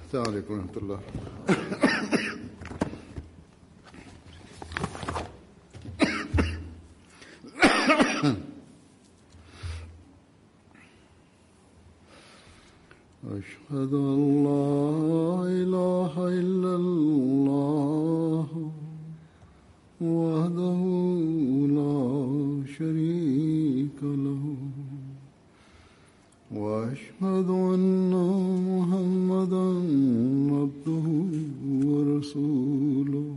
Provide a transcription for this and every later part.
السلام عليكم ورحمة الله أشهد أن لا إله إلا الله وحده لا شريك له وأشهد أن محمدا عبده ورسوله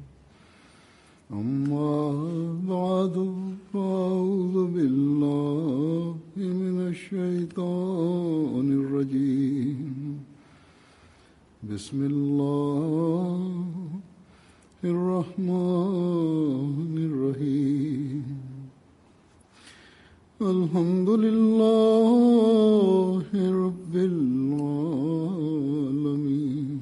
أما بعد فأعوذ بالله من الشيطان الرجيم بسم الله الرحمن الرحيم الحمد لله رب العالمين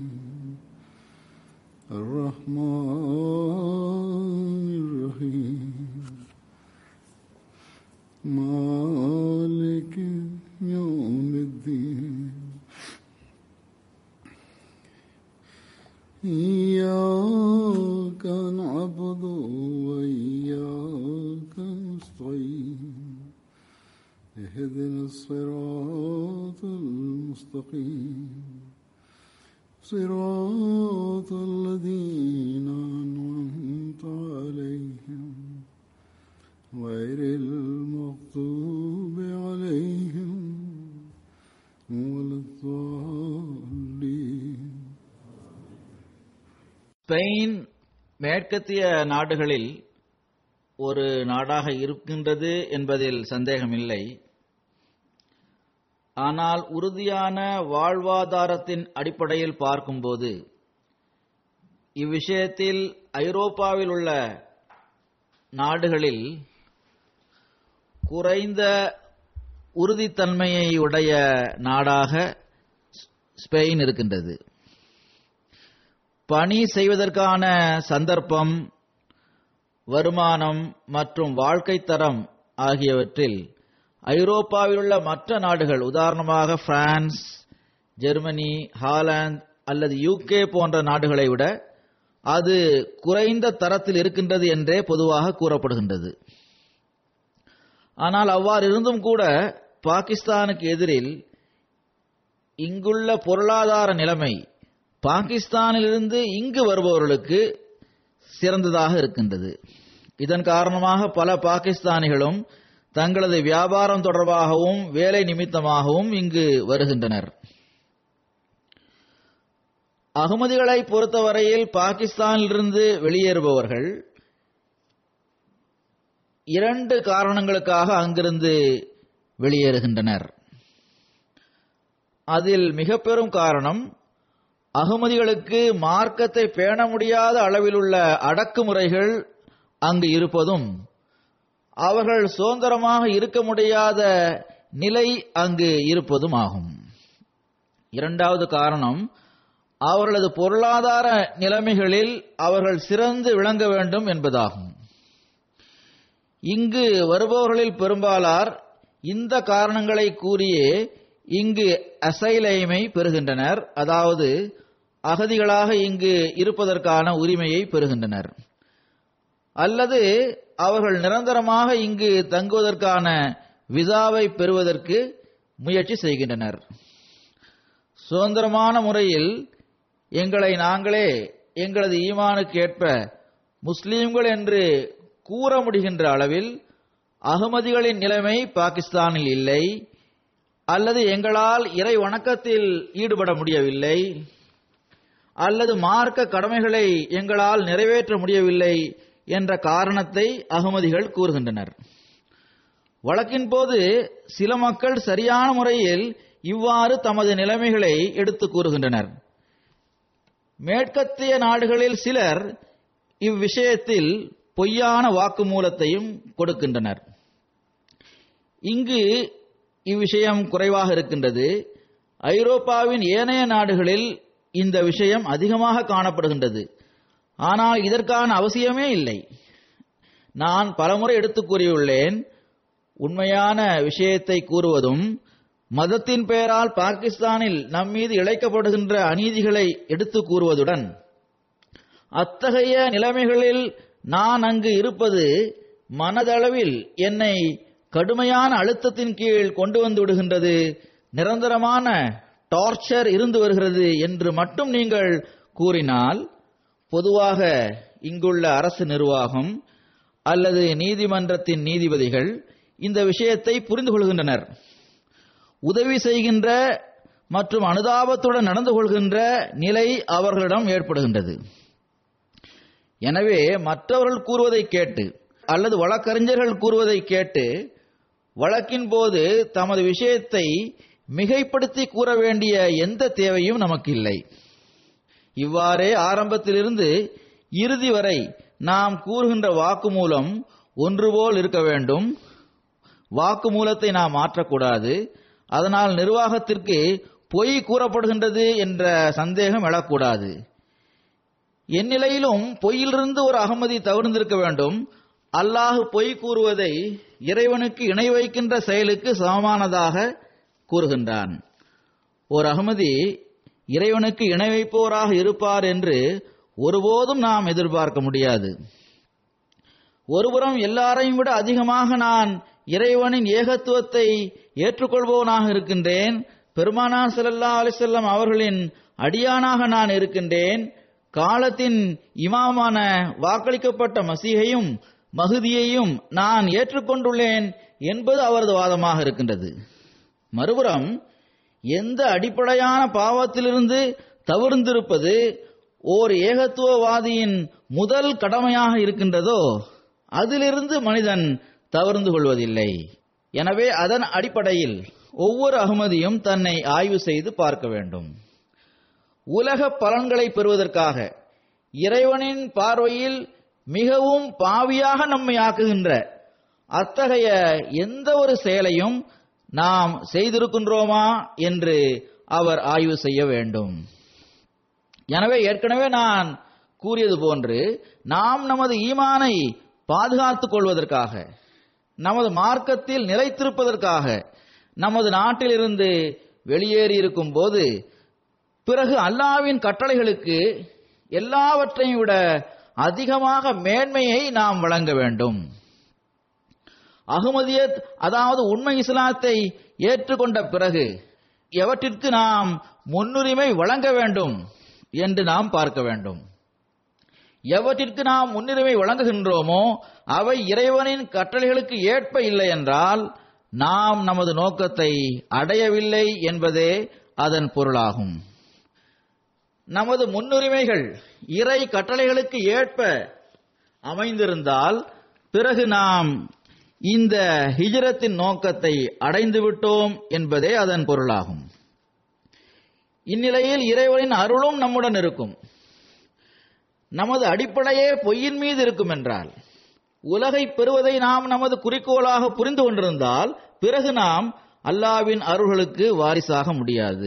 الرحمن الرحيم مالك يوم الدين إياك نعبد وإياك نستعين اهدنا الصراط المستقيم صراط الذين أنعمت عليهم غير المغضوب عليهم ولا الضالين Spain மேற்கத்திய நாடுகளில் ஒரு நாடாக இருக்கின்றது என்பதில் சந்தேகமில்லை ஆனால் உறுதியான வாழ்வாதாரத்தின் அடிப்படையில் பார்க்கும்போது இவ்விஷயத்தில் ஐரோப்பாவில் உள்ள நாடுகளில் குறைந்த உறுதித்தன்மையை உடைய நாடாக ஸ்பெயின் இருக்கின்றது பணி செய்வதற்கான சந்தர்ப்பம் வருமானம் மற்றும் வாழ்க்கை தரம் ஆகியவற்றில் ஐரோப்பாவில் உள்ள மற்ற நாடுகள் உதாரணமாக பிரான்ஸ் ஜெர்மனி ஹாலாந்து அல்லது யூகே போன்ற நாடுகளை விட அது குறைந்த தரத்தில் இருக்கின்றது என்றே பொதுவாக கூறப்படுகின்றது ஆனால் அவ்வாறு இருந்தும் கூட பாகிஸ்தானுக்கு எதிரில் இங்குள்ள பொருளாதார நிலைமை பாகிஸ்தானிலிருந்து இங்கு வருபவர்களுக்கு சிறந்ததாக இருக்கின்றது இதன் காரணமாக பல பாகிஸ்தானிகளும் தங்களது வியாபாரம் தொடர்பாகவும் வேலை நிமித்தமாகவும் இங்கு வருகின்றனர் அகமதிகளை பொறுத்தவரையில் பாகிஸ்தானிலிருந்து வெளியேறுபவர்கள் இரண்டு காரணங்களுக்காக அங்கிருந்து வெளியேறுகின்றனர் அதில் மிக பெரும் காரணம் அகமதிகளுக்கு மார்க்கத்தை பேண முடியாத அளவில் உள்ள அடக்குமுறைகள் அங்கு இருப்பதும் அவர்கள் சுதந்திரமாக இருக்க முடியாத நிலை அங்கு இருப்பதும் ஆகும் இரண்டாவது காரணம் அவர்களது பொருளாதார நிலைமைகளில் அவர்கள் சிறந்து விளங்க வேண்டும் என்பதாகும் இங்கு வருபவர்களில் பெரும்பாலார் இந்த காரணங்களை கூறியே இங்கு அசைலைமை பெறுகின்றனர் அதாவது அகதிகளாக இங்கு இருப்பதற்கான உரிமையை பெறுகின்றனர் அல்லது அவர்கள் நிரந்தரமாக இங்கு தங்குவதற்கான விசாவை பெறுவதற்கு முயற்சி செய்கின்றனர் சுதந்திரமான முறையில் எங்களை நாங்களே எங்களது ஈமானுக்கு ஏற்ப முஸ்லீம்கள் என்று கூற முடிகின்ற அளவில் அகமதிகளின் நிலைமை பாகிஸ்தானில் இல்லை அல்லது எங்களால் இறை வணக்கத்தில் ஈடுபட முடியவில்லை அல்லது மார்க்க கடமைகளை எங்களால் நிறைவேற்ற முடியவில்லை என்ற காரணத்தை அகமதிகள் கூறுகின்றனர் வழக்கின் போது சில மக்கள் சரியான முறையில் இவ்வாறு தமது நிலைமைகளை எடுத்து கூறுகின்றனர் மேற்கத்திய நாடுகளில் சிலர் இவ்விஷயத்தில் பொய்யான வாக்குமூலத்தையும் கொடுக்கின்றனர் இங்கு இவ்விஷயம் குறைவாக இருக்கின்றது ஐரோப்பாவின் ஏனைய நாடுகளில் இந்த விஷயம் அதிகமாக காணப்படுகின்றது ஆனால் இதற்கான அவசியமே இல்லை நான் பலமுறை எடுத்துக் கூறியுள்ளேன் உண்மையான விஷயத்தை கூறுவதும் மதத்தின் பெயரால் பாகிஸ்தானில் நம் மீது இழைக்கப்படுகின்ற அநீதிகளை எடுத்து கூறுவதுடன் அத்தகைய நிலைமைகளில் நான் அங்கு இருப்பது மனதளவில் என்னை கடுமையான அழுத்தத்தின் கீழ் கொண்டு வந்து விடுகின்றது நிரந்தரமான டார்ச்சர் இருந்து வருகிறது என்று மட்டும் நீங்கள் கூறினால் பொதுவாக இங்குள்ள அரசு நிர்வாகம் அல்லது நீதிமன்றத்தின் நீதிபதிகள் இந்த விஷயத்தை புரிந்து கொள்கின்றனர் உதவி செய்கின்ற மற்றும் அனுதாபத்துடன் நடந்து கொள்கின்ற நிலை அவர்களிடம் ஏற்படுகின்றது எனவே மற்றவர்கள் கூறுவதை கேட்டு அல்லது வழக்கறிஞர்கள் கூறுவதை கேட்டு வழக்கின் போது தமது விஷயத்தை மிகைப்படுத்தி கூற வேண்டிய எந்த தேவையும் நமக்கு இல்லை இவ்வாறே ஆரம்பத்திலிருந்து இறுதி வரை நாம் கூறுகின்ற வாக்குமூலம் ஒன்றுபோல் இருக்க வேண்டும் வாக்குமூலத்தை நாம் மாற்றக்கூடாது அதனால் நிர்வாகத்திற்கு பொய் கூறப்படுகின்றது என்ற சந்தேகம் எழக்கூடாது எந்நிலையிலும் பொய்யிலிருந்து ஒரு அகமதி தவிர்ந்திருக்க வேண்டும் அல்லாஹ் பொய் கூறுவதை இறைவனுக்கு இணை வைக்கின்ற செயலுக்கு சமமானதாக கூறுகின்றான் ஒரு அகமதி இறைவனுக்கு இணை வைப்போராக இருப்பார் என்று ஒருபோதும் நாம் எதிர்பார்க்க முடியாது ஒருபுறம் எல்லாரையும் விட அதிகமாக நான் இறைவனின் ஏகத்துவத்தை ஏற்றுக்கொள்பவனாக இருக்கின்றேன் பெருமானார் ஸல்லல்லாஹு அலைஹி வஸல்லம் அவர்களின் அடியானாக நான் இருக்கின்றேன் காலத்தின் இமாமான வாக்களிக்கப்பட்ட மசீகையும் மகுதியையும் நான் ஏற்றுக்கொண்டுள்ளேன் என்பது அவரது வாதமாக இருக்கின்றது மறுபுறம் எந்த அடிப்படையான பாவத்திலிருந்து தவிர்ந்திருப்பது ஓர் ஏகத்துவவாதியின் முதல் கடமையாக இருக்கின்றதோ அதிலிருந்து மனிதன் தவிர்ந்து கொள்வதில்லை எனவே அதன் அடிப்படையில் ஒவ்வொரு அகமதியும் தன்னை ஆய்வு செய்து பார்க்க வேண்டும் உலக பலன்களை பெறுவதற்காக இறைவனின் பார்வையில் மிகவும் பாவியாக நம்மை ஆக்குகின்ற அத்தகைய எந்த ஒரு செயலையும் நாம் செய்திருக்கின்றோமா என்று அவர் ஆய்வு செய்ய வேண்டும் எனவே ஏற்கனவே நான் கூறியது போன்று நாம் நமது ஈமானை பாதுகாத்துக் கொள்வதற்காக நமது மார்க்கத்தில் நிலைத்திருப்பதற்காக நமது நாட்டிலிருந்து வெளியேறி இருக்கும் போது பிறகு அல்லாவின் கட்டளைகளுக்கு எல்லாவற்றையும் விட அதிகமாக மேன்மையை நாம் வழங்க வேண்டும் அகமதியத் அதாவது உண்மை இஸ்லாத்தை ஏற்றுக்கொண்ட பிறகு எவற்றிற்கு நாம் முன்னுரிமை வழங்க வேண்டும் என்று நாம் பார்க்க வேண்டும் எவற்றிற்கு நாம் முன்னுரிமை வழங்குகின்றோமோ அவை இறைவனின் கட்டளைகளுக்கு ஏற்ப இல்லை என்றால் நாம் நமது நோக்கத்தை அடையவில்லை என்பதே அதன் பொருளாகும் நமது முன்னுரிமைகள் இறை கட்டளைகளுக்கு ஏற்ப அமைந்திருந்தால் பிறகு நாம் இந்த ஹிஜரத்தின் நோக்கத்தை அடைந்து விட்டோம் என்பதே அதன் பொருளாகும் இந்நிலையில் இறைவனின் அருளும் நம்முடன் இருக்கும் நமது அடிப்படையே பொய்யின் மீது இருக்கும் என்றால் உலகை பெறுவதை நாம் நமது குறிக்கோளாக புரிந்து கொண்டிருந்தால் பிறகு நாம் அல்லாவின் அருள்களுக்கு வாரிசாக முடியாது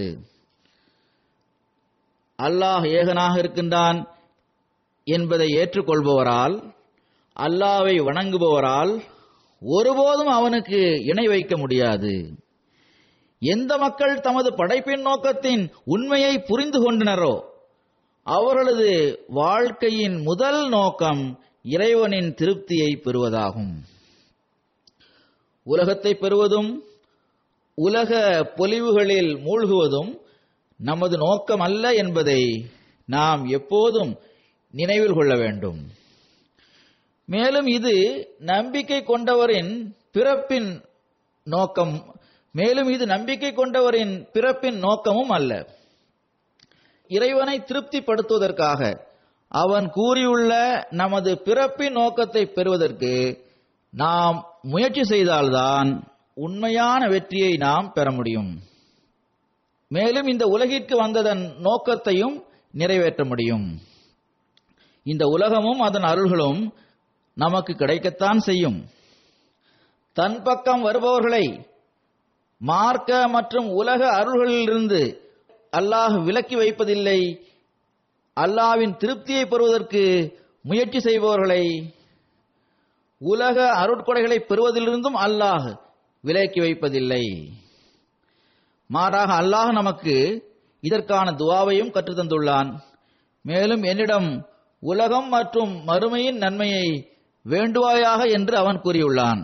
அல்லாஹ் ஏகனாக இருக்கின்றான் என்பதை ஏற்றுக்கொள்பவரால் அல்லாவை வணங்குபவரால் ஒருபோதும் அவனுக்கு இணை வைக்க முடியாது எந்த மக்கள் தமது படைப்பின் நோக்கத்தின் உண்மையை புரிந்து கொண்டனரோ அவர்களது வாழ்க்கையின் முதல் நோக்கம் இறைவனின் திருப்தியை பெறுவதாகும் உலகத்தை பெறுவதும் உலக பொலிவுகளில் மூழ்குவதும் நமது நோக்கம் அல்ல என்பதை நாம் எப்போதும் நினைவில் கொள்ள வேண்டும் மேலும் இது நம்பிக்கை கொண்டவரின் பிறப்பின் நோக்கம் மேலும் இது நம்பிக்கை கொண்டவரின் பிறப்பின் நோக்கமும் அல்ல இறைவனை திருப்திப்படுத்துவதற்காக அவன் கூறியுள்ள நமது பிறப்பின் நோக்கத்தை பெறுவதற்கு நாம் முயற்சி செய்தால்தான் உண்மையான வெற்றியை நாம் பெற முடியும் மேலும் இந்த உலகிற்கு வந்ததன் நோக்கத்தையும் நிறைவேற்ற முடியும் இந்த உலகமும் அதன் அருள்களும் நமக்கு கிடைக்கத்தான் செய்யும் தன் பக்கம் வருபவர்களை மார்க்க மற்றும் உலக அருள்களிலிருந்து அல்லாஹ் விலக்கி வைப்பதில்லை அல்லாவின் திருப்தியை பெறுவதற்கு முயற்சி செய்பவர்களை உலக அருட்கொடைகளை பெறுவதிலிருந்தும் அல்லாஹ் விலக்கி வைப்பதில்லை மாறாக அல்லாஹ் நமக்கு இதற்கான துவாவையும் கற்றுத்தந்துள்ளான் மேலும் என்னிடம் உலகம் மற்றும் மறுமையின் நன்மையை வேண்டுவாயாக என்று அவன் கூறியுள்ளான்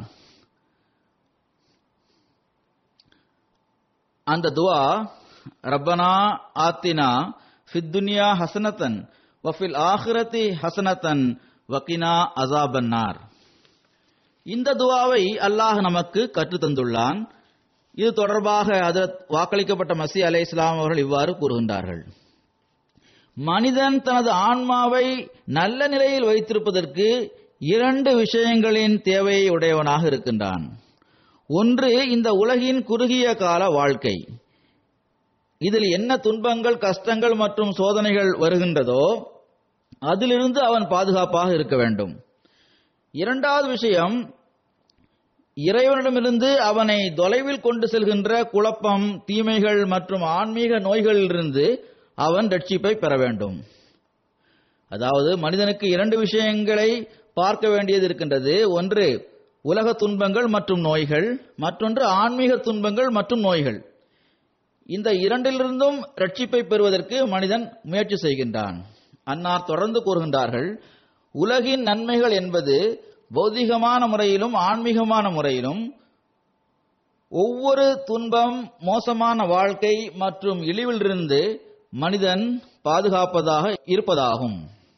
அந்த துவா ரப்பனா ஆத்தினா ஃபித்துன்யா ஹசனத்தன் வஃபில் ஆஹிரத்தி ஹசனத்தன் வக்கினா அசாபன்னார் இந்த துவாவை அல்லாஹ் நமக்கு கற்றுத் தந்துள்ளான் இது தொடர்பாக அதற்கு வாக்களிக்கப்பட்ட மசி அலை இஸ்லாம் அவர்கள் இவ்வாறு கூறுகின்றார்கள் மனிதன் தனது ஆன்மாவை நல்ல நிலையில் வைத்திருப்பதற்கு இரண்டு விஷயங்களின் தேவையை உடையவனாக இருக்கின்றான் ஒன்று இந்த உலகின் குறுகிய கால வாழ்க்கை இதில் என்ன துன்பங்கள் கஷ்டங்கள் மற்றும் சோதனைகள் வருகின்றதோ அதிலிருந்து அவன் பாதுகாப்பாக இருக்க வேண்டும் இரண்டாவது விஷயம் இறைவனிடமிருந்து அவனை தொலைவில் கொண்டு செல்கின்ற குழப்பம் தீமைகள் மற்றும் ஆன்மீக நோய்களிலிருந்து அவன் ரட்சிப்பை பெற வேண்டும் அதாவது மனிதனுக்கு இரண்டு விஷயங்களை பார்க்க வேண்டியது இருக்கின்றது ஒன்று உலக துன்பங்கள் மற்றும் நோய்கள் மற்றொன்று ஆன்மீக துன்பங்கள் மற்றும் நோய்கள் இந்த இரண்டிலிருந்தும் ரட்சிப்பை பெறுவதற்கு மனிதன் முயற்சி செய்கின்றான் அன்னார் தொடர்ந்து கூறுகின்றார்கள் உலகின் நன்மைகள் என்பது பௌதிகமான முறையிலும் ஆன்மீகமான முறையிலும் ஒவ்வொரு துன்பம் மோசமான வாழ்க்கை மற்றும் இழிவிலிருந்து மனிதன் பாதுகாப்பதாக இருப்பதாகும்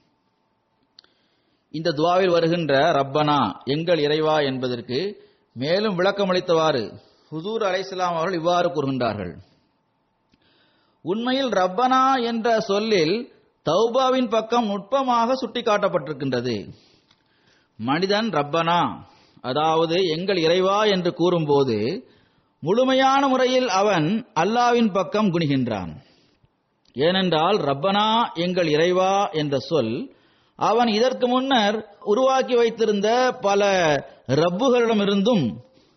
இந்த துவாவில் வருகின்ற ரப்பனா எங்கள் இறைவா என்பதற்கு மேலும் விளக்கமளித்தவாறு ஹுசூர் அலைஹிஸ்ஸலாம் அவர்கள் இவ்வாறு கூறுகின்றார்கள் உண்மையில் ரப்பனா என்ற சொல்லில் தௌபாவின் பக்கம் நுட்பமாக சுட்டிக்காட்டப்பட்டிருக்கின்றது மனிதன் ரப்பனா அதாவது எங்கள் இறைவா என்று கூறும்போது முழுமையான முறையில் அவன் அல்லாவின் பக்கம் குனிகின்றான் ஏனென்றால் ரப்பனா எங்கள் இறைவா என்ற சொல் அவன் இதற்கு முன்னர் உருவாக்கி வைத்திருந்த பல ரப்புகளிடமிருந்தும்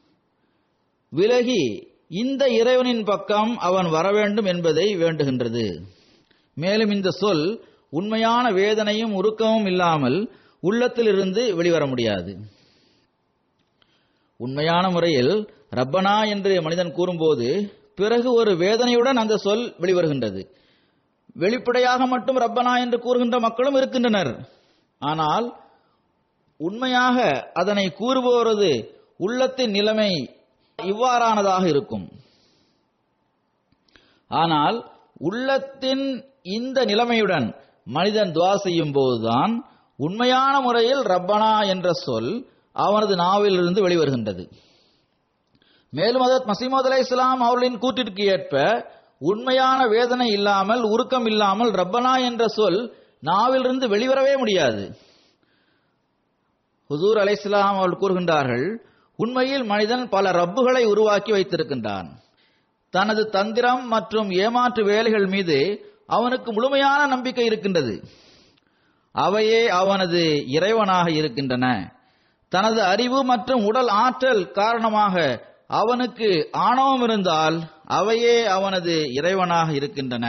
விலகி இந்த இறைவனின் பக்கம் அவன் வர வேண்டும் என்பதை வேண்டுகின்றது மேலும் இந்த சொல் உண்மையான வேதனையும் உருக்கமும் இல்லாமல் உள்ளத்திலிருந்து வெளிவர முடியாது உண்மையான முறையில் ரப்பனா என்று மனிதன் கூறும்போது பிறகு ஒரு வேதனையுடன் அந்த சொல் வெளிவருகின்றது வெளிப்படையாக மட்டும் ரப்பனா என்று கூறுகின்ற மக்களும் இருக்கின்றனர் ஆனால் உண்மையாக அதனை கூறுபவரது உள்ளத்தின் நிலைமை இவ்வாறானதாக இருக்கும் ஆனால் உள்ளத்தின் இந்த நிலைமையுடன் மனிதன் துவா செய்யும் போதுதான் உண்மையான முறையில் ரப்பனா என்ற சொல் அவனது நாவிலிருந்து வெளிவருகின்றது மேலும் அதத் மசீமது அலை இஸ்லாம் அவர்களின் கூற்றிற்கு ஏற்ப உண்மையான வேதனை இல்லாமல் உருக்கம் இல்லாமல் ரப்பனா என்ற சொல் நாவிலிருந்து வெளிவரவே முடியாது ஹுசூர் அலை இஸ்லாம் அவர்கள் கூறுகின்றார்கள் உண்மையில் மனிதன் பல ரப்புகளை உருவாக்கி வைத்திருக்கின்றான் தனது தந்திரம் மற்றும் ஏமாற்று வேலைகள் மீது அவனுக்கு முழுமையான நம்பிக்கை இருக்கின்றது அவையே அவனது இறைவனாக இருக்கின்றன தனது அறிவு மற்றும் உடல் ஆற்றல் காரணமாக அவனுக்கு ஆணவம் இருந்தால் அவையே அவனது இறைவனாக இருக்கின்றன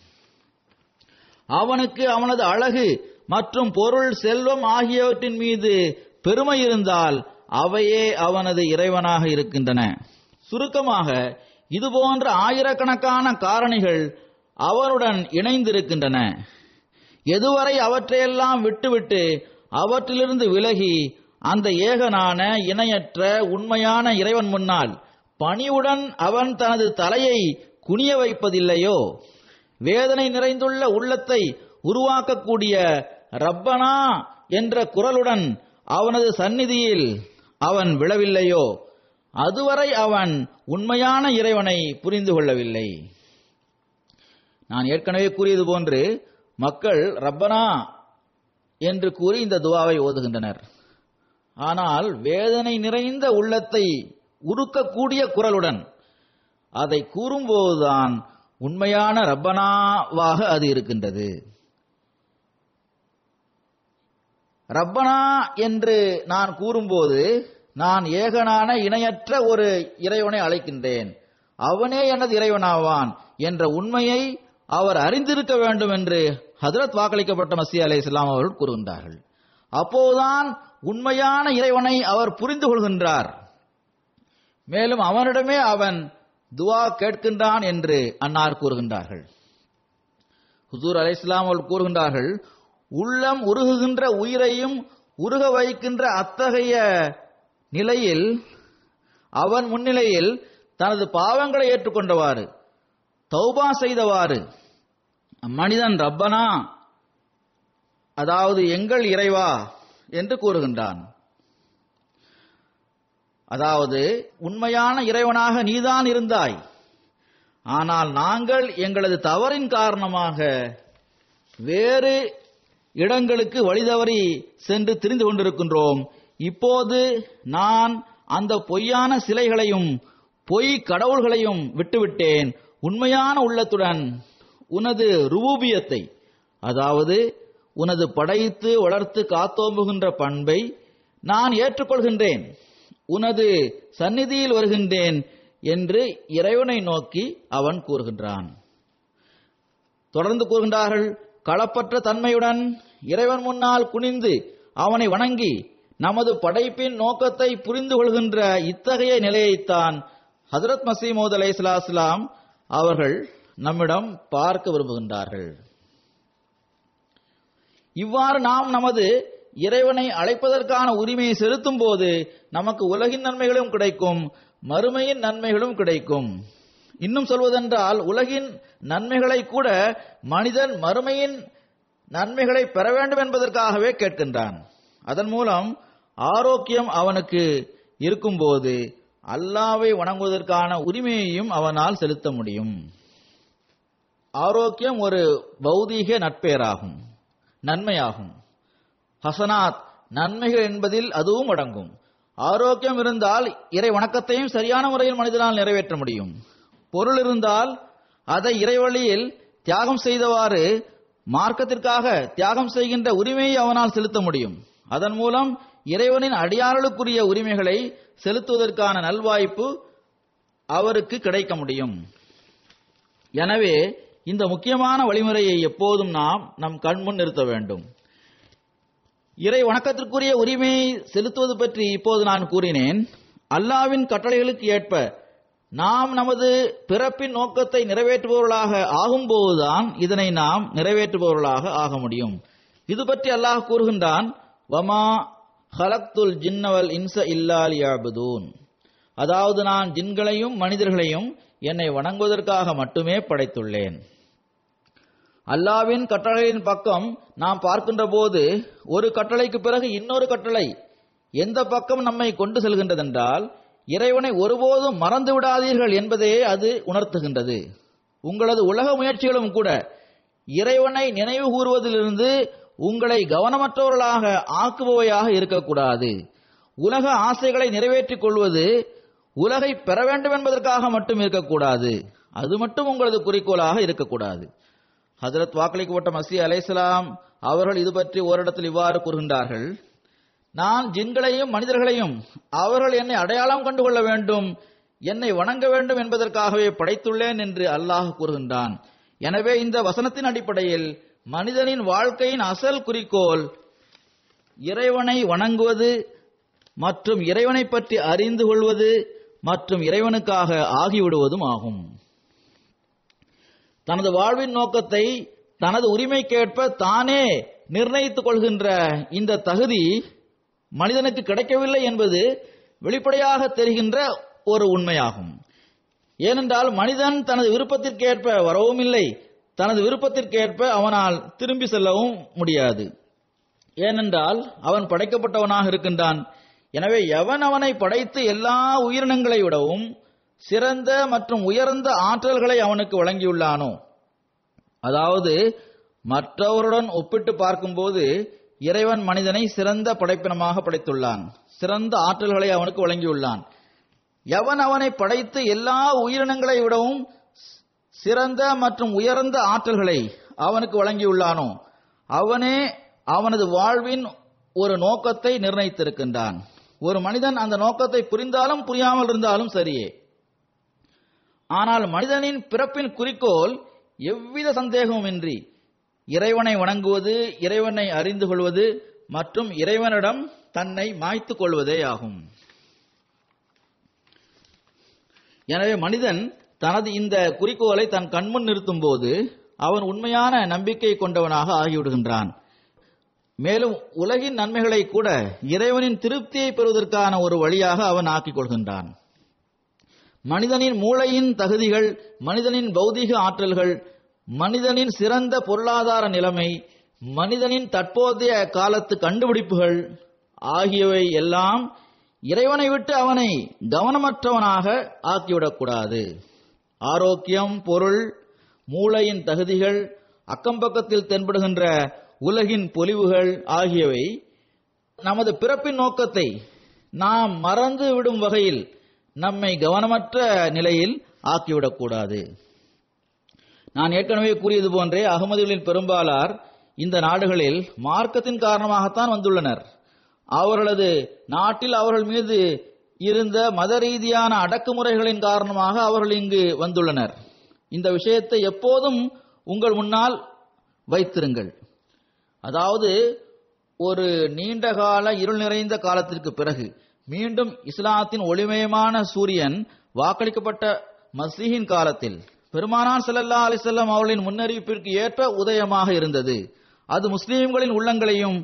அவனுக்கு அவனது அழகு மற்றும் பொருள் செல்வம் ஆகியவற்றின் மீது பெருமை இருந்தால் அவையே அவனது இறைவனாக இருக்கின்றன சுருக்கமாக இதுபோன்ற ஆயிரக்கணக்கான காரணிகள் அவனுடன் இணைந்திருக்கின்றன எதுவரை அவற்றையெல்லாம் விட்டுவிட்டு அவற்றிலிருந்து விலகி அந்த ஏகனான இணையற்ற உண்மையான இறைவன் முன்னால் பணிவுடன் அவன் தனது தலையை குனிய வைப்பதில்லையோ வேதனை நிறைந்துள்ள உள்ளத்தை உருவாக்கக்கூடிய ரப்பனா என்ற குரலுடன் அவனது சந்நிதியில் அவன் விழவில்லையோ அதுவரை அவன் உண்மையான இறைவனை புரிந்து கொள்ளவில்லை நான் ஏற்கனவே கூறியது போன்று மக்கள் ரப்பனா என்று கூறி இந்த துவாவை ஓதுகின்றனர் ஆனால் வேதனை நிறைந்த உள்ளத்தை உருக்கக்கூடிய குரலுடன் அதை கூறும்போதுதான் உண்மையான ரப்பனாவாக அது இருக்கின்றது ரப்பனா என்று நான் கூறும்போது நான் ஏகனான இணையற்ற ஒரு இறைவனை அழைக்கின்றேன் அவனே எனது இறைவனாவான் என்ற உண்மையை அவர் அறிந்திருக்க வேண்டும் என்று ஹதரத் வாக்களிக்கப்பட்ட மசி அலை இஸ்லாம் அவர்கள் கூறுகின்றார்கள் அப்போதுதான் உண்மையான இறைவனை அவர் புரிந்து கொள்கின்றார் மேலும் அவனிடமே அவன் துவா கேட்கின்றான் என்று அன்னார் கூறுகின்றார்கள் ஹுசூர் அலை இஸ்லாம் அவர்கள் கூறுகின்றார்கள் உள்ளம் உருகுகின்ற உயிரையும் உருக வைக்கின்ற அத்தகைய நிலையில் அவன் முன்னிலையில் தனது பாவங்களை ஏற்றுக்கொண்டவாறு தௌபா செய்தவாறு மனிதன் ரப்பனா அதாவது எங்கள் இறைவா என்று கூறுகின்றான் அதாவது உண்மையான இறைவனாக நீதான் இருந்தாய் ஆனால் நாங்கள் எங்களது தவறின் காரணமாக வேறு இடங்களுக்கு வழிதவறி சென்று திரிந்து கொண்டிருக்கின்றோம் இப்போது நான் அந்த பொய்யான சிலைகளையும் பொய் கடவுள்களையும் விட்டுவிட்டேன் உண்மையான உள்ளத்துடன் உனது ருபூபியத்தை அதாவது உனது படைத்து வளர்த்து காத்தோம்புகின்ற பண்பை நான் ஏற்றுக்கொள்கின்றேன் உனது சந்நிதியில் வருகின்றேன் என்று இறைவனை நோக்கி அவன் கூறுகின்றான் தொடர்ந்து கூறுகின்றார்கள் களப்பற்ற தன்மையுடன் இறைவன் முன்னால் குனிந்து அவனை வணங்கி நமது படைப்பின் நோக்கத்தை புரிந்து கொள்கின்ற இத்தகைய நிலையைத்தான் ஹதரத் மசீமோத் அலை இஸ்லாம் அவர்கள் நம்மிடம் பார்க்க விரும்புகின்றார்கள் இவ்வாறு நாம் நமது இறைவனை அழைப்பதற்கான உரிமையை செலுத்தும் போது நமக்கு உலகின் நன்மைகளும் கிடைக்கும் மறுமையின் நன்மைகளும் கிடைக்கும் இன்னும் சொல்வதென்றால் உலகின் நன்மைகளை கூட மனிதன் மறுமையின் நன்மைகளை பெற வேண்டும் என்பதற்காகவே கேட்கின்றான் அதன் மூலம் ஆரோக்கியம் அவனுக்கு இருக்கும்போது அல்லாவை வணங்குவதற்கான உரிமையையும் அவனால் செலுத்த முடியும் ஆரோக்கியம் ஒரு பௌதீக நட்பெயராகும் நன்மையாகும் ஹசனாத் நன்மைகள் என்பதில் அதுவும் அடங்கும் ஆரோக்கியம் இருந்தால் இறை வணக்கத்தையும் சரியான முறையில் மனிதனால் நிறைவேற்ற முடியும் பொருள் இருந்தால் அதை இறைவழியில் தியாகம் செய்தவாறு மார்க்கத்திற்காக தியாகம் செய்கின்ற உரிமையை அவனால் செலுத்த முடியும் அதன் மூலம் இறைவனின் அடியார்களுக்குரிய உரிமைகளை செலுத்துவதற்கான நல்வாய்ப்பு அவருக்கு கிடைக்க முடியும் எனவே இந்த முக்கியமான வழிமுறையை எப்போதும் நாம் நம் கண்முன் நிறுத்த வேண்டும் இறை வணக்கத்திற்குரிய உரிமையை செலுத்துவது பற்றி இப்போது நான் கூறினேன் அல்லாவின் கட்டளைகளுக்கு ஏற்ப நாம் நமது பிறப்பின் நோக்கத்தை நிறைவேற்றுபவர்களாக ஆகும்போதுதான் இதனை நாம் நிறைவேற்றுபவர்களாக ஆக முடியும் இது பற்றி அல்லாஹ் கூறுகின்றான் வமா ஹலக்துல் ஜின்னவல் இன்ச இல்லால் யாபுதூன் அதாவது நான் ஜின்களையும் மனிதர்களையும் என்னை வணங்குவதற்காக மட்டுமே படைத்துள்ளேன் அல்லாவின் கட்டளையின் பக்கம் நாம் பார்க்கின்ற போது ஒரு கட்டளைக்கு பிறகு இன்னொரு கட்டளை எந்த பக்கம் நம்மை கொண்டு செல்கின்றதென்றால் இறைவனை ஒருபோதும் மறந்து விடாதீர்கள் என்பதையே அது உணர்த்துகின்றது உங்களது உலக முயற்சிகளும் கூட இறைவனை நினைவு கூறுவதிலிருந்து உங்களை கவனமற்றவர்களாக ஆக்குபவையாக இருக்கக்கூடாது உலக ஆசைகளை நிறைவேற்றிக் கொள்வது உலகை பெற வேண்டும் என்பதற்காக மட்டும் இருக்கக்கூடாது அது மட்டும் உங்களது குறிக்கோளாக இருக்கக்கூடாது ஹஜரத் வாக்களிக்கப்பட்ட மசி அலைசலாம் அவர்கள் இது பற்றி ஓரிடத்தில் இவ்வாறு கூறுகின்றார்கள் நான் ஜின்களையும் மனிதர்களையும் அவர்கள் என்னை அடையாளம் கண்டு கொள்ள வேண்டும் என்னை வணங்க வேண்டும் என்பதற்காகவே படைத்துள்ளேன் என்று அல்லாஹ் கூறுகின்றான் எனவே இந்த வசனத்தின் அடிப்படையில் மனிதனின் வாழ்க்கையின் அசல் குறிக்கோள் இறைவனை வணங்குவது மற்றும் இறைவனை பற்றி அறிந்து கொள்வது மற்றும் இறைவனுக்காக ஆகிவிடுவதும் ஆகும் தனது வாழ்வின் நோக்கத்தை தனது உரிமைக்கேற்ப தானே நிர்ணயித்துக் கொள்கின்ற இந்த தகுதி மனிதனுக்கு கிடைக்கவில்லை என்பது வெளிப்படையாக தெரிகின்ற ஒரு உண்மையாகும் ஏனென்றால் மனிதன் தனது விருப்பத்திற்கேற்ப வரவும் இல்லை தனது விருப்பத்திற்கேற்ப அவனால் திரும்பி செல்லவும் முடியாது ஏனென்றால் அவன் படைக்கப்பட்டவனாக இருக்கின்றான் எனவே எவன் அவனை படைத்து எல்லா உயிரினங்களை விடவும் சிறந்த மற்றும் உயர்ந்த ஆற்றல்களை அவனுக்கு வழங்கியுள்ளானோ அதாவது மற்றவருடன் ஒப்பிட்டு பார்க்கும்போது இறைவன் மனிதனை சிறந்த படைப்பினமாக படைத்துள்ளான் சிறந்த ஆற்றல்களை அவனுக்கு வழங்கியுள்ளான் எவன் அவனை படைத்து எல்லா உயிரினங்களை விடவும் சிறந்த மற்றும் உயர்ந்த ஆற்றல்களை அவனுக்கு வழங்கியுள்ளானோ அவனே அவனது வாழ்வின் ஒரு நோக்கத்தை நிர்ணயித்திருக்கின்றான் ஒரு மனிதன் அந்த நோக்கத்தை புரிந்தாலும் புரியாமல் இருந்தாலும் சரியே ஆனால் மனிதனின் பிறப்பின் குறிக்கோள் எவ்வித சந்தேகமுமின்றி இறைவனை வணங்குவது இறைவனை அறிந்து கொள்வது மற்றும் இறைவனிடம் தன்னை மாய்த்துக் கொள்வதே ஆகும் எனவே மனிதன் தனது இந்த குறிக்கோளை தன் கண்முன் நிறுத்தும் போது அவன் உண்மையான நம்பிக்கை கொண்டவனாக ஆகிவிடுகின்றான் மேலும் உலகின் நன்மைகளை கூட இறைவனின் திருப்தியை பெறுவதற்கான ஒரு வழியாக அவன் ஆக்கிக் கொள்கின்றான் மனிதனின் மூளையின் தகுதிகள் மனிதனின் பௌதீக ஆற்றல்கள் மனிதனின் சிறந்த பொருளாதார நிலைமை மனிதனின் தற்போதைய காலத்து கண்டுபிடிப்புகள் ஆகியவை எல்லாம் இறைவனை விட்டு அவனை கவனமற்றவனாக ஆக்கிவிடக்கூடாது ஆரோக்கியம் பொருள் மூளையின் தகுதிகள் அக்கம்பக்கத்தில் தென்படுகின்ற உலகின் பொலிவுகள் ஆகியவை நமது பிறப்பின் நோக்கத்தை நாம் மறந்து விடும் வகையில் நம்மை கவனமற்ற நிலையில் ஆக்கிவிடக்கூடாது நான் ஏற்கனவே கூறியது போன்றே அகமதிகளின் பெரும்பாலார் இந்த நாடுகளில் மார்க்கத்தின் காரணமாகத்தான் வந்துள்ளனர் அவர்களது நாட்டில் அவர்கள் மீது இருந்த மத ரீதியான அடக்குமுறைகளின் காரணமாக அவர்கள் இங்கு வந்துள்ளனர் இந்த விஷயத்தை எப்போதும் உங்கள் முன்னால் வைத்திருங்கள் அதாவது ஒரு நீண்டகால இருள் நிறைந்த காலத்திற்கு பிறகு மீண்டும் இஸ்லாத்தின் ஒளிமயமான சூரியன் வாக்களிக்கப்பட்ட மசீஹின் காலத்தில் பெருமானார் ஸல்லல்லாஹு அலைஹி வஸல்லம் அவர்களின் முன்னறிவிப்பிற்கு ஏற்ற உதயமாக இருந்தது அது முஸ்லிம்களின் உள்ளங்களையும்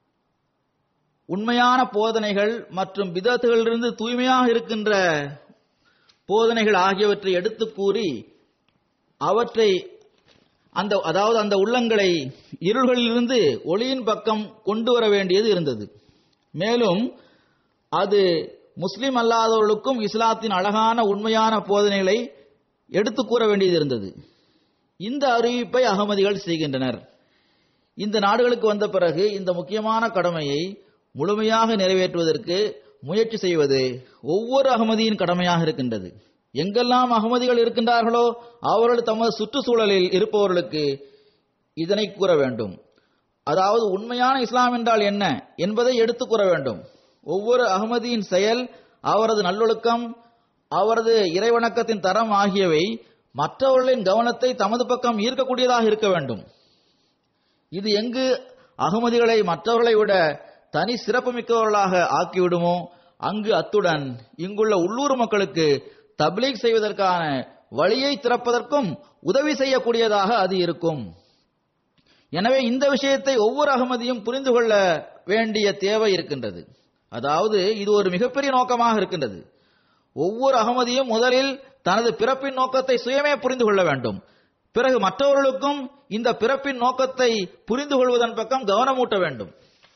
உண்மையான போதனைகள் மற்றும் பிதத்துகளிலிருந்து தூய்மையாக இருக்கின்ற போதனைகள் ஆகியவற்றை எடுத்து கூறி அவற்றை அந்த அதாவது அந்த உள்ளங்களை இருள்களிலிருந்து ஒளியின் பக்கம் கொண்டு வர வேண்டியது இருந்தது மேலும் அது முஸ்லிம் அல்லாதவர்களுக்கும் இஸ்லாத்தின் அழகான உண்மையான போதனைகளை எடுத்து கூற வேண்டியது இருந்தது இந்த அறிவிப்பை அகமதிகள் செய்கின்றனர் இந்த நாடுகளுக்கு வந்த பிறகு இந்த முக்கியமான கடமையை முழுமையாக நிறைவேற்றுவதற்கு முயற்சி செய்வது ஒவ்வொரு அகமதியின் கடமையாக இருக்கின்றது எங்கெல்லாம் அகமதிகள் இருக்கின்றார்களோ அவர்கள் தமது சுற்றுச்சூழலில் இருப்பவர்களுக்கு இதனை கூற வேண்டும் அதாவது உண்மையான இஸ்லாம் என்றால் என்ன என்பதை எடுத்து கூற வேண்டும் ஒவ்வொரு அகமதியின் செயல் அவரது நல்லொழுக்கம் அவரது இறைவணக்கத்தின் தரம் ஆகியவை மற்றவர்களின் கவனத்தை தமது பக்கம் ஈர்க்கக்கூடியதாக இருக்க வேண்டும் இது எங்கு அகமதிகளை மற்றவர்களை விட தனி சிறப்புமிக்கவர்களாக ஆக்கிவிடுமோ அங்கு அத்துடன் இங்குள்ள உள்ளூர் மக்களுக்கு தப்லீக் செய்வதற்கான வழியை திறப்பதற்கும் உதவி செய்யக்கூடியதாக அது இருக்கும் எனவே இந்த விஷயத்தை ஒவ்வொரு அகமதியும் புரிந்து கொள்ள வேண்டிய தேவை இருக்கின்றது அதாவது இது ஒரு மிகப்பெரிய நோக்கமாக இருக்கின்றது ஒவ்வொரு அகமதியும் முதலில் தனது பிறப்பின் நோக்கத்தை சுயமே புரிந்து கொள்ள வேண்டும் பிறகு மற்றவர்களுக்கும் இந்த பிறப்பின் நோக்கத்தை புரிந்து கொள்வதன் பக்கம் கவனமூட்ட வேண்டும்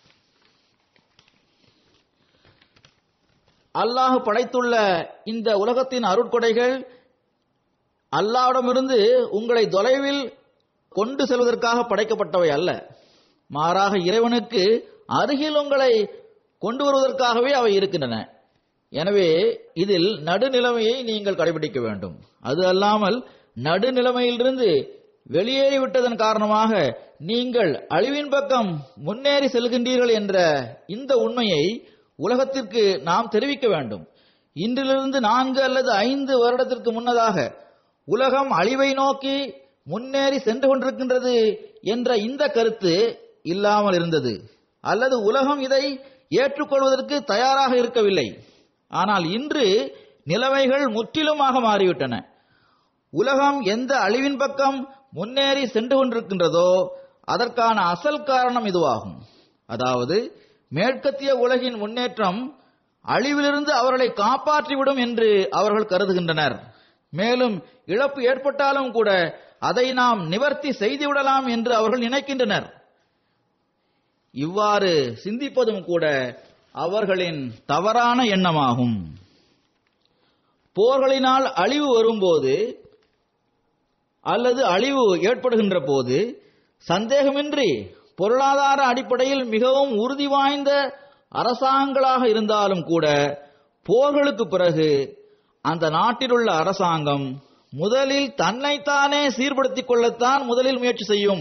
அல்லாஹ் படைத்துள்ள இந்த உலகத்தின் அருட்கொடைகள் அல்லாவிடமிருந்து உங்களை தொலைவில் கொண்டு செல்வதற்காக படைக்கப்பட்டவை அல்ல மாறாக இறைவனுக்கு அருகில் உங்களை கொண்டு வருவதற்காகவே அவை இருக்கின்றன எனவே இதில் நடுநிலைமையை நீங்கள் கடைபிடிக்க வேண்டும் அது அல்லாமல் நடுநிலைமையிலிருந்து வெளியேறிவிட்டதன் காரணமாக நீங்கள் அழிவின் பக்கம் முன்னேறி செல்கின்றீர்கள் என்ற இந்த உண்மையை உலகத்திற்கு நாம் தெரிவிக்க வேண்டும் இன்றிலிருந்து நான்கு அல்லது ஐந்து வருடத்திற்கு முன்னதாக உலகம் அழிவை நோக்கி முன்னேறி சென்று கொண்டிருக்கின்றது என்ற இந்த கருத்து இல்லாமல் இருந்தது அல்லது உலகம் இதை ஏற்றுக்கொள்வதற்கு தயாராக இருக்கவில்லை ஆனால் இன்று நிலைமைகள் முற்றிலுமாக மாறிவிட்டன உலகம் எந்த அழிவின் பக்கம் முன்னேறி சென்று கொண்டிருக்கின்றதோ அதற்கான அசல் காரணம் இதுவாகும் அதாவது மேற்கத்திய உலகின் முன்னேற்றம் அழிவிலிருந்து அவர்களை காப்பாற்றிவிடும் என்று அவர்கள் கருதுகின்றனர் மேலும் இழப்பு ஏற்பட்டாலும் கூட அதை நாம் நிவர்த்தி செய்துவிடலாம் என்று அவர்கள் நினைக்கின்றனர் இவ்வாறு சிந்திப்பதும் கூட அவர்களின் தவறான எண்ணமாகும் போர்களினால் அழிவு வரும்போது அல்லது அழிவு ஏற்படுகின்ற போது சந்தேகமின்றி பொருளாதார அடிப்படையில் மிகவும் உறுதி வாய்ந்த அரசாங்கங்களாக இருந்தாலும் கூட போர்களுக்கு பிறகு அந்த நாட்டில் உள்ள அரசாங்கம் முதலில் தன்னைத்தானே சீர்படுத்திக் கொள்ளத்தான் முதலில் முயற்சி செய்யும்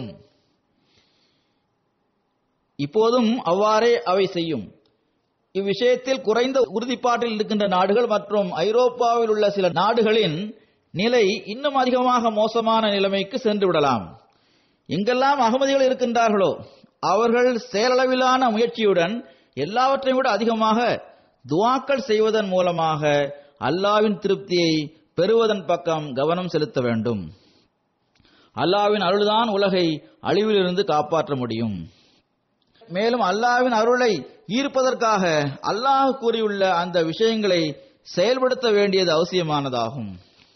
இப்போதும் அவ்வாறே அவை செய்யும் இவ்விஷயத்தில் குறைந்த உறுதிப்பாட்டில் இருக்கின்ற நாடுகள் மற்றும் ஐரோப்பாவில் உள்ள சில நாடுகளின் நிலை இன்னும் அதிகமாக மோசமான நிலைமைக்கு சென்று விடலாம் எங்கெல்லாம் அகமதிகள் இருக்கின்றார்களோ அவர்கள் செயலளவிலான முயற்சியுடன் எல்லாவற்றையும் விட அதிகமாக துவாக்கள் செய்வதன் மூலமாக அல்லாவின் திருப்தியை பெறுவதன் பக்கம் கவனம் செலுத்த வேண்டும் அல்லாவின் அருள்தான் உலகை அழிவிலிருந்து காப்பாற்ற முடியும் மேலும் அல்லாவின் அருளை ஈர்ப்பதற்காக அல்லாஹ் கூறியுள்ள அந்த விஷயங்களை செயல்படுத்த வேண்டியது அவசியமானதாகும்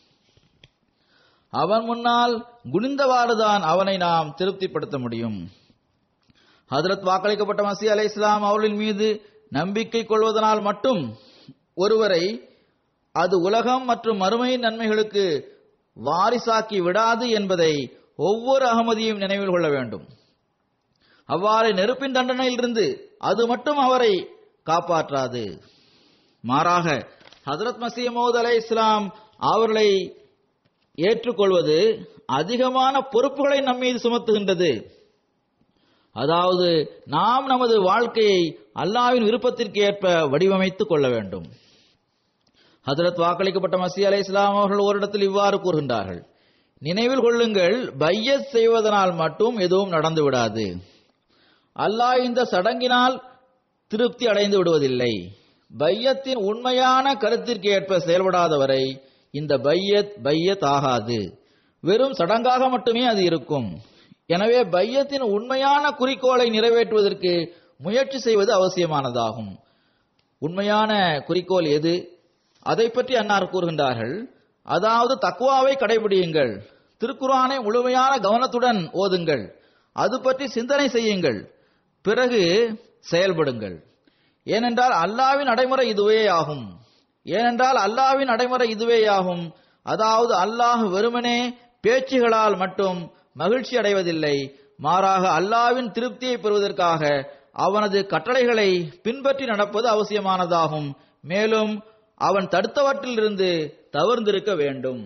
அவன் முன்னால் குனிந்தவாறுதான் அவனை நாம் திருப்திப்படுத்த முடியும் ஹதரத் வாக்களிக்கப்பட்ட மசி அலை இஸ்லாம் அவர்களின் மீது நம்பிக்கை கொள்வதனால் மட்டும் ஒருவரை அது உலகம் மற்றும் மறுமையின் நன்மைகளுக்கு வாரிசாக்கி விடாது என்பதை ஒவ்வொரு அகமதியும் நினைவில் கொள்ள வேண்டும் அவ்வாறு நெருப்பின் தண்டனையிலிருந்து அது மட்டும் அவரை காப்பாற்றாது மாறாக ஹதரத் மசீமோத் அலை இஸ்லாம் அவர்களை ஏற்றுக்கொள்வது அதிகமான பொறுப்புகளை நம்மீது சுமத்துகின்றது அதாவது நாம் நமது வாழ்க்கையை அல்லாவின் விருப்பத்திற்கு ஏற்ப வடிவமைத்துக் கொள்ள வேண்டும் ஹதரத் வாக்களிக்கப்பட்ட மசி அலை இஸ்லாம் அவர்கள் ஓரிடத்தில் இவ்வாறு கூறுகின்றார்கள் நினைவில் கொள்ளுங்கள் பையத் செய்வதனால் மட்டும் எதுவும் நடந்து விடாது அல்லாஹ் இந்த சடங்கினால் திருப்தி அடைந்து விடுவதில்லை பையத்தின் உண்மையான கருத்திற்கு ஏற்ப செயல்படாதவரை இந்த பையத் பையத் ஆகாது வெறும் சடங்காக மட்டுமே அது இருக்கும் எனவே பையத்தின் உண்மையான குறிக்கோளை நிறைவேற்றுவதற்கு முயற்சி செய்வது அவசியமானதாகும் உண்மையான குறிக்கோள் எது அதை பற்றி அன்னார் கூறுகின்றார்கள் அதாவது தக்குவாவை கடைபிடியுங்கள் திருக்குறானை முழுமையான கவனத்துடன் ஓதுங்கள் அது பற்றி சிந்தனை செய்யுங்கள் பிறகு செயல்படுங்கள் ஏனென்றால் அல்லாவின் நடைமுறை இதுவே ஆகும் ஏனென்றால் அல்லாவின் நடைமுறை இதுவே ஆகும் அதாவது அல்லாஹ் வெறுமனே பேச்சுகளால் மட்டும் மகிழ்ச்சி அடைவதில்லை மாறாக அல்லாவின் திருப்தியை பெறுவதற்காக அவனது கட்டளைகளை பின்பற்றி நடப்பது அவசியமானதாகும் மேலும் அவன் தடுத்தவற்றிலிருந்து தவிர்ந்திருக்க வேண்டும்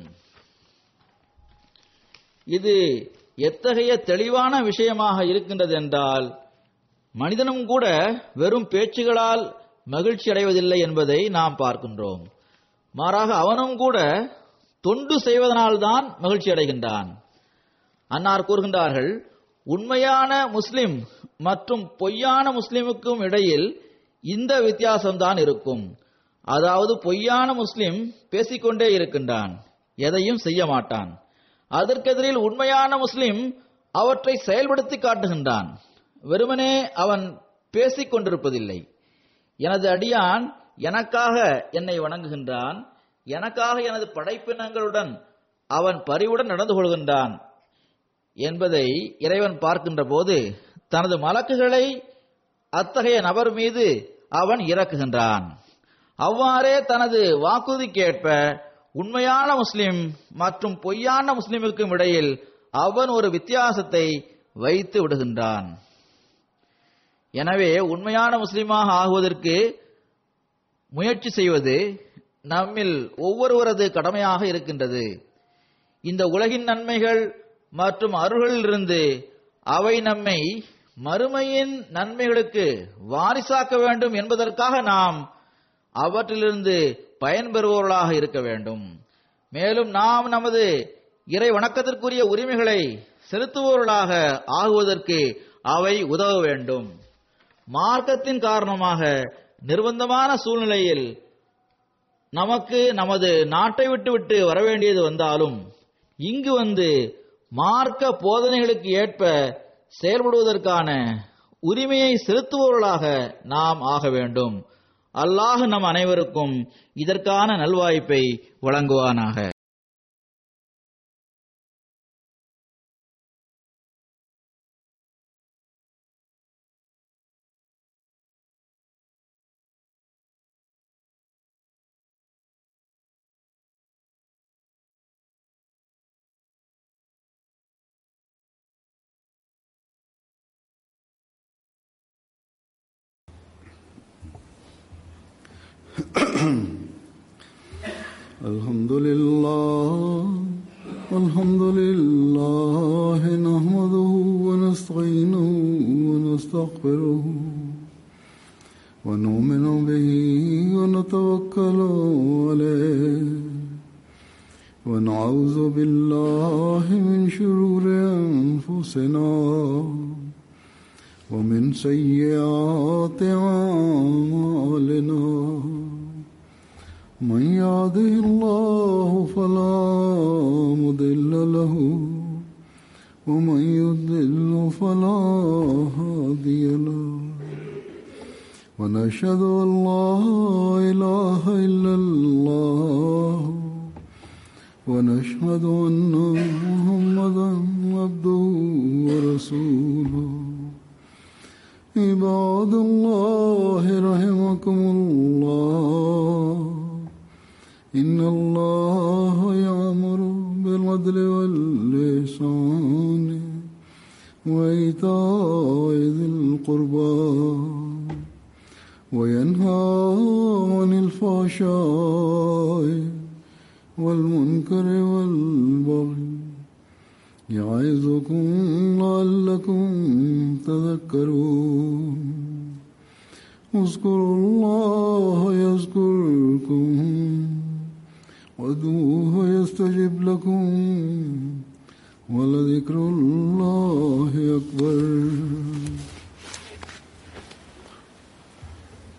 இது எத்தகைய தெளிவான விஷயமாக இருக்கின்றது என்றால் மனிதனும் கூட வெறும் பேச்சுகளால் மகிழ்ச்சி அடைவதில்லை என்பதை நாம் பார்க்கின்றோம் மாறாக அவனும் கூட தொண்டு செய்வதனால்தான் மகிழ்ச்சி அடைகின்றான் அன்னார் கூறுகின்றார்கள் உண்மையான முஸ்லிம் மற்றும் பொய்யான முஸ்லிமுக்கும் இடையில் இந்த வித்தியாசம்தான் இருக்கும் அதாவது பொய்யான முஸ்லிம் பேசிக்கொண்டே இருக்கின்றான் எதையும் செய்ய மாட்டான் அதற்கெதிரில் உண்மையான முஸ்லிம் அவற்றை செயல்படுத்தி காட்டுகின்றான் வெறுமனே அவன் பேசிக் கொண்டிருப்பதில்லை எனது அடியான் எனக்காக என்னை வணங்குகின்றான் எனக்காக எனது படைப்பினங்களுடன் அவன் பரிவுடன் நடந்து கொள்கின்றான் என்பதை இறைவன் பார்க்கின்ற போது தனது மலக்குகளை அத்தகைய நபர் மீது அவன் இறக்குகின்றான் அவ்வாறே தனது வாக்குறுதிக்கேற்ப உண்மையான முஸ்லிம் மற்றும் பொய்யான முஸ்லிமுக்கும் இடையில் அவன் ஒரு வித்தியாசத்தை வைத்து விடுகின்றான் எனவே உண்மையான முஸ்லிமாக ஆகுவதற்கு முயற்சி செய்வது நம்மில் ஒவ்வொருவரது கடமையாக இருக்கின்றது இந்த உலகின் நன்மைகள் மற்றும் அருள்களிலிருந்து அவை நம்மை மறுமையின் நன்மைகளுக்கு வாரிசாக்க வேண்டும் என்பதற்காக நாம் அவற்றிலிருந்து பயன்பெறுபவர்களாக இருக்க வேண்டும் மேலும் நாம் நமது இறை வணக்கத்திற்குரிய உரிமைகளை செலுத்துபவர்களாக ஆகுவதற்கு அவை உதவ வேண்டும் மார்க்கத்தின் காரணமாக நிர்பந்தமான சூழ்நிலையில் நமக்கு நமது நாட்டை விட்டு விட்டு வர வேண்டியது வந்தாலும் இங்கு வந்து மார்க்க போதனைகளுக்கு ஏற்ப செயல்படுவதற்கான உரிமையை செலுத்துபவர்களாக நாம் ஆக வேண்டும் அல்லாஹ் நம் அனைவருக்கும் இதற்கான நல்வாய்ப்பை வழங்குவானாக الحمد لله الحمد لله نحمده ونستعينه ونستغفره ونؤمن به ونتوكل عليه ونعوذ بالله من شرور أنفسنا ومن سيئات أعمالنا من يهده الله فلا مضل له ومن يضلل فلا هادي له ونشهد ان لا اله الا الله ونشهد ان محمدا عبده ورسوله عباد الله رحمكم الله إن الله يأمر بالعدل واللسان وإيتاء ذي القربى وينهى عن الفحشاء والمنكر والبغي يعظكم لعلكم تذكرون اذكروا الله يذكركم وادعوه يستجب لكم ولذكر الله